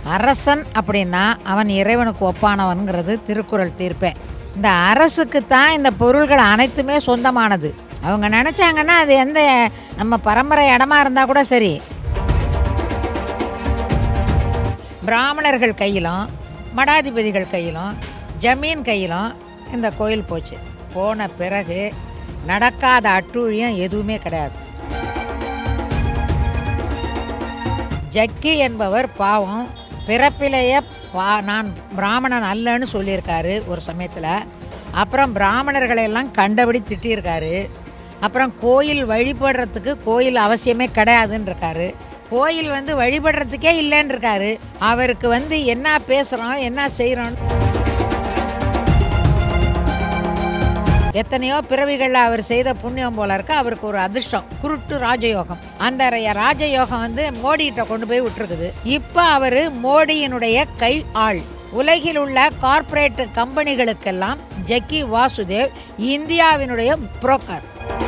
அரசன் அப்படின்னா அவன் இறைவனுக்கு ஒப்பானவன்கிறது திருக்குறள் தீர்ப்பே இந்த அரசுக்கு தான் இந்த பொருள்கள் அனைத்துமே சொந்தமானது அவங்க நினச்சாங்கன்னா அது எந்த நம்ம பரம்பரை இடமா இருந்தால் கூட சரி பிராமணர்கள் கையிலும் மடாதிபதிகள் கையிலும் ஜமீன் கையிலும் இந்த கோயில் போச்சு போன பிறகு நடக்காத அட்டூழியம் எதுவுமே கிடையாது ஜக்கி என்பவர் பாவம் பிறப்பிலேயே பா நான் பிராமணன் அல்லன்னு சொல்லியிருக்காரு ஒரு சமயத்தில் அப்புறம் பிராமணர்களை எல்லாம் கண்டபடி திட்டியிருக்காரு அப்புறம் கோயில் வழிபடுறதுக்கு கோயில் அவசியமே கிடையாதுன்னு இருக்காரு கோயில் வந்து வழிபடுறதுக்கே இல்லைன்னு இருக்காரு அவருக்கு வந்து என்ன பேசுகிறோம் என்ன செய்கிறோம் எத்தனையோ பிறவிகளில் அவர் செய்த புண்ணியம் போல இருக்கு அவருக்கு ஒரு அதிர்ஷ்டம் குருட்டு ராஜயோகம் அந்த ர- ராஜயோகம் வந்து மோடிகிட்ட கொண்டு போய் விட்டுருக்குது இப்போ அவர் மோடியினுடைய கை ஆள் உலகில் உள்ள கார்ப்பரேட் கம்பெனிகளுக்கெல்லாம் ஜக்கி வாசுதேவ் இந்தியாவினுடைய புரோக்கர்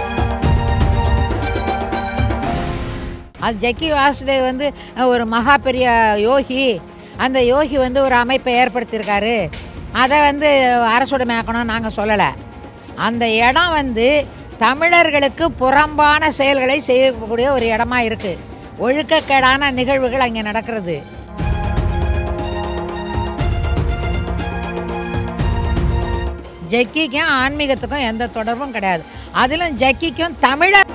அது ஜக்கி வாசுதேவ் வந்து அஹ், ஒரு மகா பெரிய யோகி அந்த யோகி வந்து ஒரு அமைப்பை ஏற்படுத்தியிருக்காரு அதை வந்து அரசுடைமையாக்கணும் நாங்கள் சொல்லலை அந்த இடம் வந்து தமிழர்களுக்கு புறம்பான செயல்களை செய்யக்கூடிய ஒரு இடமா இருக்குது ஒழுக்கக்கேடான நிகழ்வுகள் அங்கே நடக்கிறது ஜக்கிக்கும் ஆன்மீகத்துக்கும் எந்த தொடர்பும் கிடையாது அதிலும் ஜக்கிக்கும் தமிழர்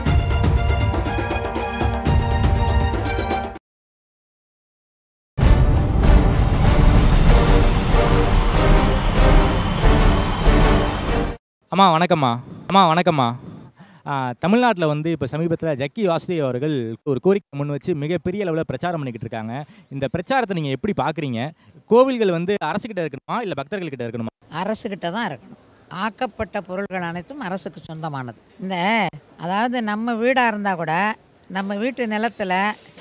அம்மா வணக்கம்மா அம்மா வணக்கம்மா தமிழ்நாட்டில் வந்து இப்போ சமீபத்தில் ஜக்கி வாசுதேவ் அவர்கள் ஒரு கோரிக்கை முன் வச்சு மிகப்பெரிய அளவில் பிரச்சாரம் பண்ணிக்கிட்டு இருக்காங்க இந்த பிரச்சாரத்தை நீங்கள் எப்படி பார்க்குறீங்க கோவில்கள் வந்து அரசுக்கிட்ட இருக்கணுமா இல்லை பக்தர்கள்கிட்ட இருக்கணுமா அரசுக்கிட்ட தான் இருக்கணும் ஆக்கப்பட்ட பொருள்கள் அனைத்தும் அரசுக்கு சொந்தமானது இந்த அதாவது நம்ம வீடாக இருந்தால் கூட நம்ம வீட்டு நிலத்தில்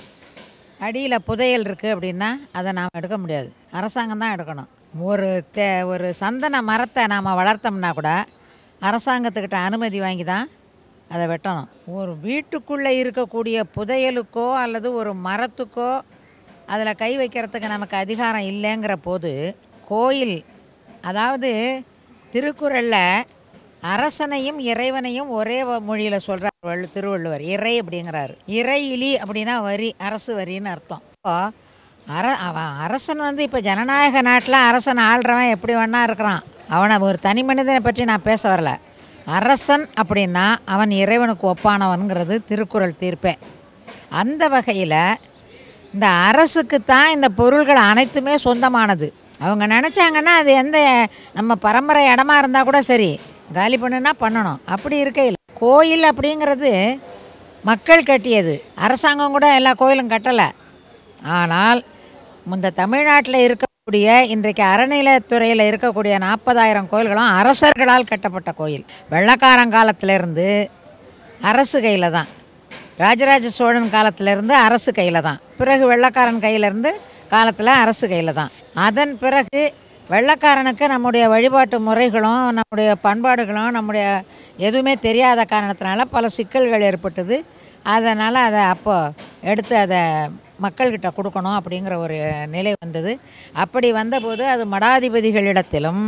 அடியில் புதையல் இருக்குது அப்படின்னா அதை நாம் எடுக்க முடியாது அரசாங்கம் தான் எடுக்கணும் ஒரு தே ஒரு சந்தன மரத்தை நாம் வளர்த்தோம்னா கூட அரசாங்கத்துக்கிட்ட அனுமதி வாங்கி தான் அதை வெட்டணும் ஒரு வீட்டுக்குள்ளே இருக்கக்கூடிய புதையலுக்கோ அல்லது ஒரு மரத்துக்கோ அதில் கை வைக்கிறதுக்கு நமக்கு அதிகாரம் இல்லைங்கிற போது கோயில் அதாவது திருக்குறளில் அரசனையும் இறைவனையும் ஒரே மொழியில் சொல்கிறார் திருவள்ளுவர் இறை அப்படிங்கிறாரு இறையிலி அப்படின்னா வரி அரசு வரின்னு அர்த்தம் இப்போ அர அவன் அரசன் வந்து இப்போ ஜனநாயக நாட்டில் அரசன் ஆள்றவன் எப்படி வேணா இருக்கிறான் அவனை ஒரு தனி மனிதனை பற்றி நான் பேச வரல அரசன் அப்படின்னா அவன் இறைவனுக்கு ஒப்பானவன்கிறது திருக்குறள் தீர்ப்பே அந்த வகையில் இந்த அரசுக்கு தான் இந்த பொருள்கள் அனைத்துமே சொந்தமானது அவங்க நினச்சாங்கன்னா அது எந்த நம்ம பரம்பரை இடமா இருந்தால் கூட சரி காலி பண்ணுனா பண்ணணும் அப்படி இருக்கையில் கோயில் அப்படிங்கிறது மக்கள் கட்டியது அரசாங்கம் கூட எல்லா கோயிலும் கட்டலை ஆனால் இந்த தமிழ்நாட்டில் இருக்கக்கூடிய இன்றைக்கு அறநிலையத்துறையில் இருக்கக்கூடிய நாற்பதாயிரம் கோயில்களும் அரசர்களால் கட்டப்பட்ட கோயில் வெள்ளக்காரங்காலத்திலேருந்து அரசு கையில் தான் ராஜராஜ சோழன் காலத்திலேருந்து அரசு கையில் தான் பிறகு வெள்ளக்காரன் கையிலேருந்து காலத்தில் அரசு கையில் தான் அதன் பிறகு வெள்ளக்காரனுக்கு நம்முடைய வழிபாட்டு முறைகளும் நம்முடைய பண்பாடுகளும் நம்முடைய எதுவுமே தெரியாத காரணத்தினால பல சிக்கல்கள் ஏற்பட்டது அதனால் அதை அப்போ எடுத்து அதை மக்கள்கிட்ட கொடுக்கணும் அப்படிங்கிற ஒரு நிலை வந்தது அப்படி வந்தபோது அது மடாதிபதிகளிடத்திலும்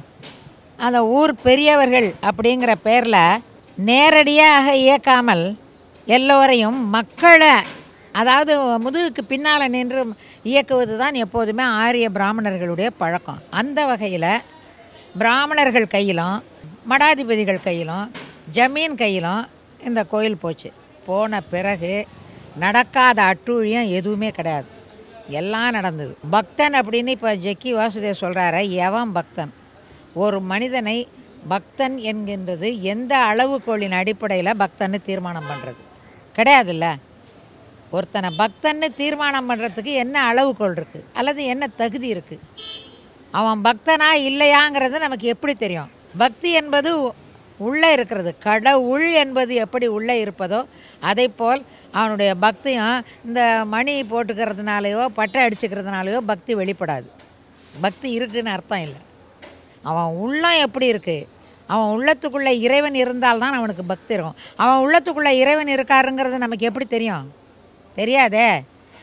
அந்த ஊர் பெரியவர்கள் அப்படிங்கிற பேரில் நேரடியாக இயக்காமல் எல்லோரையும் மக்களை அதாவது முதுகுக்கு பின்னால் நின்று இயக்குவது தான் எப்போதுமே ஆரிய பிராமணர்களுடைய பழக்கம் அந்த வகையில் பிராமணர்கள் கையிலும் மடாதிபதிகள் கையிலும் ஜமீன் கையிலும் இந்த கோயில் போச்சு போன பிறகு நடக்காத அட்டூழியம் எதுவுமே கிடையாது எல்லாம் நடந்தது பக்தன் அப்படின்னு இப்போ ஜக்கி வாசுதேவ் சொல்கிறார எவன் பக்தன் ஒரு மனிதனை பக்தன் என்கின்றது எந்த அளவுகோலின் அடிப்படையில் பக்தன்னு தீர்மானம் பண்ணுறது கிடையாதுல்ல ஒருத்தனை பக்தன்னு தீர்மானம் பண்ணுறதுக்கு என்ன அளவுகோல் இருக்குது அல்லது என்ன தகுதி இருக்குது அவன் பக்தனா இல்லையாங்கிறது நமக்கு எப்படி தெரியும் பக்தி என்பது உள்ளே இருக்கிறது கடவுள் என்பது எப்படி உள்ளே இருப்பதோ அதை போல் அவனுடைய பக்தியும் இந்த மணி போட்டுக்கிறதுனாலையோ பட்டை அடிச்சுக்கிறதுனாலையோ பக்தி வெளிப்படாது பக்தி இருக்குன்னு அர்த்தம் இல்லை அவன் உள்ளம் எப்படி இருக்குது அவன் உள்ளத்துக்குள்ளே இறைவன் இருந்தால்தான் அவனுக்கு பக்தி இருக்கும் அவன் உள்ளத்துக்குள்ளே இறைவன் இருக்காருங்கிறது நமக்கு எப்படி தெரியும் தெரியாதே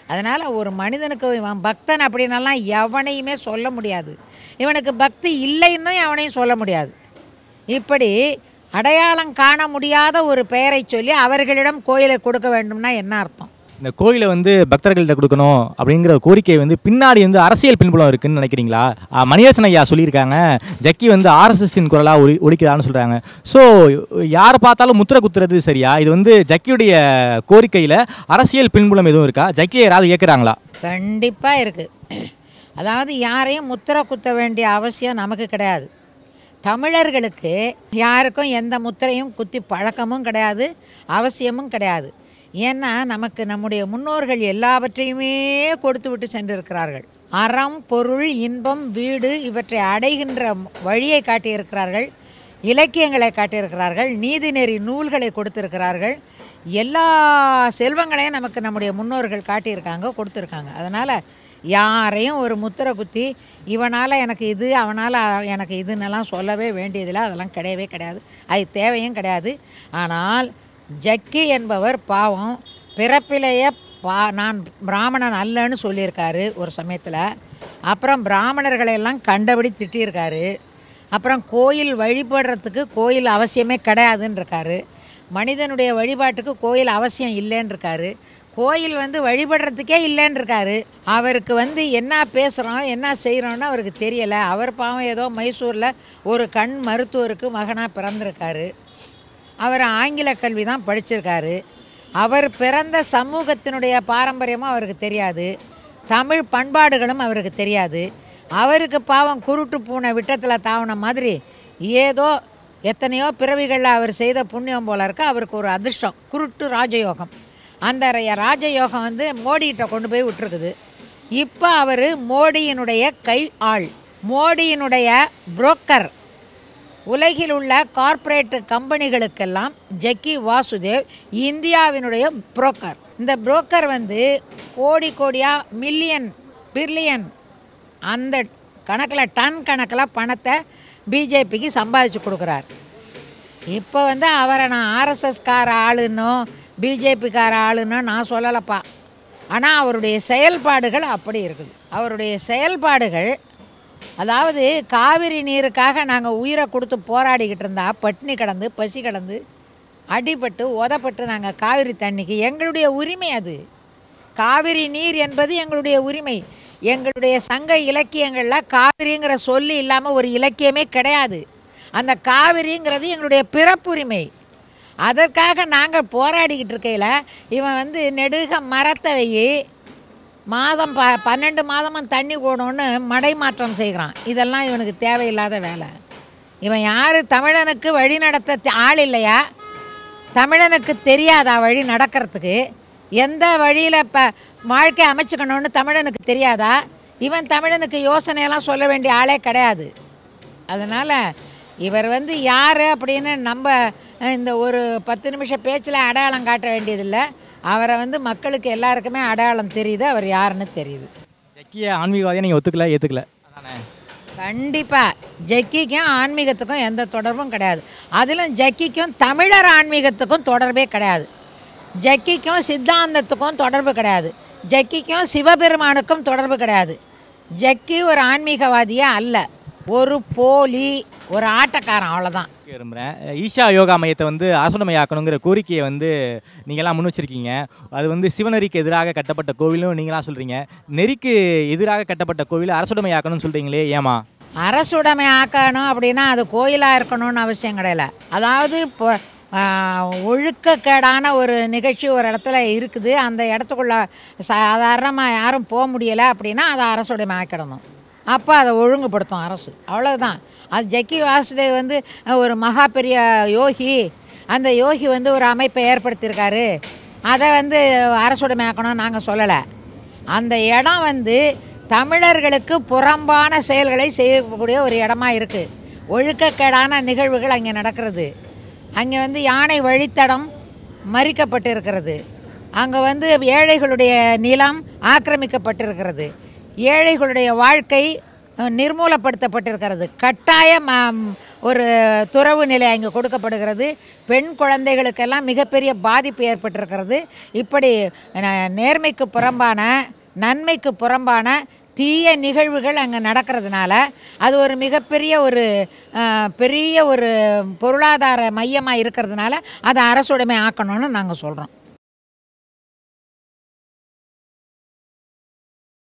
அதனால் ஒரு மனிதனுக்கு இவன் பக்தன் அப்படின்னலாம் எவனையுமே சொல்ல முடியாது இவனுக்கு பக்தி இல்லைன்னு எவனையும் சொல்ல முடியாது இப்படி அடையாளம் காண முடியாத ஒரு பெயரை சொல்லி அவர்களிடம் கோயிலை கொடுக்க வேண்டும்னா என்ன அர்த்தம் இந்த கோயிலை வந்து பக்தர்கள்ட்ட கொடுக்கணும் அப்படிங்கிற கோரிக்கை வந்து பின்னாடி வந்து அரசியல் பின்புலம் இருக்குன்னு நினைக்கிறீங்களா ஆ, மணியரசன் ஐயா சொல்லியிருக்காங்க ஜக்கி வந்து ஆர்எஸ்எஸ்ஸின் குரலாக ஒலி ஒலிக்கிறான்னு சொல்கிறாங்க ஸோ யாரை பார்த்தாலும் முத்திரை குத்துறது சரியா இது வந்து ஜக்கியுடைய கோரிக்கையில் அரசியல் பின்புலம் எதுவும் இருக்கா ஜக்கியை யாராவது கேட்குறாங்களா கண்டிப்பாக இருக்குது அதாவது யாரையும் முத்திரை குத்த வேண்டிய அவசியம் நமக்கு கிடையாது தமிழர்களுக்கு யாருக்கும் எந்த முத்திரையும் குத்தி பழக்கமும் கிடையாது அவசியமும் கிடையாது ஏன்னா நமக்கு நம்முடைய முன்னோர்கள் எல்லாவற்றையுமே கொடுத்து விட்டு சென்றிருக்கிறார்கள் அறம் பொருள் இன்பம் வீடு இவற்றை அடைகின்ற வழியை காட்டியிருக்கிறார்கள் இலக்கியங்களை காட்டியிருக்கிறார்கள் நீதிநெறி நூல்களை கொடுத்திருக்கிறார்கள் எல்லா செல்வங்களையும் நமக்கு நம்முடைய முன்னோர்கள் காட்டியிருக்காங்க கொடுத்துருக்காங்க அதனால் யாரையும் ஒரு முத்திரை குத்தி இவனால் எனக்கு இது அவனால் எனக்கு இதுன்னெல்லாம் சொல்லவே வேண்டியதில்லை அதெல்லாம் கிடையவே கிடையாது அது தேவையும் கிடையாது ஆனால் ஜக்கி என்பவர் பாவம் பிறப்பிலேயே பா நான் பிராமணன் அல்லன்னு சொல்லியிருக்காரு ஒரு சமயத்தில் அப்புறம் பிராமணர்களை எல்லாம் கண்டபடி திட்டியிருக்காரு அப்புறம் கோயில் வழிபடுறதுக்கு கோயில் அவசியமே கிடையாதுன்னு இருக்காரு மனிதனுடைய வழிபாட்டுக்கு கோயில் அவசியம் இல்லைன்னு இருக்காரு கோயில் வந்து வழிபடுறதுக்கே இல்லைன்னு இருக்காரு அவருக்கு வந்து என்ன பேசுகிறோம் என்ன செய்கிறோன்னு அவருக்கு தெரியலை அவர் பாவம் ஏதோ மைசூரில் ஒரு கண் மருத்துவருக்கு மகனாக பிறந்திருக்காரு அவர் ஆங்கில கல்வி தான் படிச்சிருக்காரு அவர் பிறந்த சமூகத்தினுடைய பாரம்பரியமும் அவருக்கு தெரியாது தமிழ் பண்பாடுகளும் அவருக்கு தெரியாது அவருக்கு பாவம் குருட்டு பூனை விட்டத்தில் தாவின மாதிரி ஏதோ எத்தனையோ பிறவிகளில் அவர் செய்த புண்ணியம் போல இருக்கு அவருக்கு ஒரு அதிர்ஷ்டம் குருட்டு ராஜயோகம் அந்த ர- ராஜயோகம் வந்து மோடிகிட்ட கொண்டு போய் விட்டுருக்குது இப்போ அவர் மோடியினுடைய கை ஆள் மோடியினுடைய புரோக்கர் உலகில் உள்ள கார்ப்பரேட் கம்பெனிகளுக்கெல்லாம் ஜக்கி வாசுதேவ் இந்தியாவினுடைய புரோக்கர் இந்த புரோக்கர் வந்து கோடி கோடியாக மில்லியன் பில்லியன் அந்த கணக்கில் டன் கணக்கில் பணத்தை பிஜேபிக்கு சம்பாதிச்சு கொடுக்குறார் இப்போ வந்து அவரை நான் ஆர்எஸ்எஸ்கார ஆளுன்னோ பிஜேபிக்கார ஆளுன்னோ நான் சொல்லலப்பா ஆனால் அவருடைய செயல்பாடுகள் அப்படி இருக்குது அவருடைய செயல்பாடுகள் அதாவது காவிரி நீருக்காக நாங்கள் உயிரை கொடுத்து போராடிக்கிட்டு இருந்தா பட்டினி கிடந்து பசி கிடந்து அடிபட்டு உதப்பட்டு நாங்கள் காவிரி தண்ணிக்கு எங்களுடைய உரிமை அது காவிரி நீர் என்பது எங்களுடைய உரிமை எங்களுடைய சங்க இலக்கியங்களில் காவிரிங்கிற சொல்லி இல்லாமல் ஒரு இலக்கியமே கிடையாது அந்த காவிரிங்கிறது எங்களுடைய பிறப்புரிமை அதற்காக நாங்கள் போராடிக்கிட்டு இருக்கையில் இவன் வந்து நெடுக மரத்தை வை மாதம் ப பன்னெண்டு மாதமும் தண்ணி கூடணும்னு மடை மாற்றம் செய்கிறான் இதெல்லாம் இவனுக்கு தேவையில்லாத வேலை இவன் யார் தமிழனுக்கு வழி நடத்த தெ- ஆள் இல்லையா தமிழனுக்கு தெரியாதா வழி நடக்கிறதுக்கு எந்த வழியில் இப்போ வாழ்க்கை அமைச்சுக்கணும்னு தமிழனுக்கு தெரியாதா இவன் தமிழனுக்கு யோசனையெல்லாம் சொல்ல வேண்டிய ஆளே கிடையாது அதனால் இவர் வந்து யார் அப்படின்னு நம்ம அஹ், இந்த ஒரு பத்து நிமிஷம் பேச்சில் அடையாளம் காட்ட வேண்டியதில்லை அவரை வந்து மக்களுக்கு எல்லாருக்குமே அடையாளம் தெரியுது அவர் யாருன்னு தெரியுது ஜக்கியை ஆன்மீகவாதியை நீங்கள் ஒத்துக்கல ஏற்றுக்கல அதானே கண்டிப்பாக ஜக்கிக்கும் ஆன்மீகத்துக்கும் எந்த தொடர்பும் கிடையாது அதிலும் ஜக்கிக்கும் தமிழர் ஆன்மீகத்துக்கும் தொடர்பே கிடையாது ஜக்கிக்கும் சித்தாந்தத்துக்கும் தொடர்பு கிடையாது ஜக்கிக்கும் சிவபெருமானுக்கும் தொடர்பு கிடையாது ஜக்கி ஒரு ஆன்மீகவாதியே அல்ல ஒரு போலி ஒரு ஆட்டக்காரன் அவ்வளோதான் விரும்புகிறேன் ஈஷா யோகா மையத்தை வந்து அரசுடைமையாக்கணுங்கிற கோரிக்கையை வந்து நீங்களாம் முன் வச்சிருக்கீங்க அது வந்து சிவனரிக்கு எதிராக கட்டப்பட்ட கோவிலும் நீங்களாம் சொல்கிறீங்க நெறிக்கு எதிராக கட்டப்பட்ட கோவில் அரசுடைமையாக்கணும்னு சொல்கிறீங்களே ஏமா அரசுடைமை ஆக்கணும் அப்படின்னா அது கோயிலாக இருக்கணும்னு அவசியம் கிடையாது அதாவது இப்போ ஆஹ், ஒழுக்கக்கேடான ஒரு நிகழ்ச்சி ஒரு இடத்துல இருக்குது அந்த இடத்துக்குள்ள சாதாரணமாக யாரும் போக முடியலை அப்படின்னா அதை அரசுடைமை ஆக்கிடணும் அப்போ அதை ஒழுங்குபடுத்தும் அரசு அவ்வளவுதான் அது ஜக்கி வாசுதேவ் வந்து அஹ், ஒரு மகா பெரிய யோகி அந்த யோகி வந்து ஒரு அமைப்பை ஏற்படுத்தியிருக்காரு அதை வந்து அரசுடைமை ஆக்கணும்னு நாங்கள் சொல்லலை அந்த இடம் வந்து தமிழர்களுக்கு புறம்பான செயல்களை செய்யக்கூடிய ஒரு இடமா இருக்குது ஒழுக்கக்கேடான நிகழ்வுகள் அங்கே நடக்கிறது அங்கே வந்து யானை வழித்தடம் மறிக்கப்பட்டிருக்கிறது அங்கே வந்து ஏழைகளுடைய நிலம் ஆக்கிரமிக்கப்பட்டிருக்கிறது ஏழைகளுடைய வாழ்க்கை அஹ், நிர்மூலப்படுத்தப்பட்டிருக்கிறது கட்டாய ம- ஒரு துறவு நிலை அங்கே கொடுக்கப்படுகிறது பெண் குழந்தைகளுக்கெல்லாம் மிகப்பெரிய பாதிப்பு ஏற்பட்டிருக்கிறது இப்படி ந- நேர்மைக்கு புறம்பான நன்மைக்கு புறம்பான தீய நிகழ்வுகள் அங்கே நடக்கிறதுனால அது ஒரு மிகப்பெரிய ஒரு அஹ், பெரிய ஒரு பொருளாதார மையமாக இருக்கிறதுனால அதை அரசுடைமை ஆக்கணும்னு நாங்கள் சொல்கிறோம்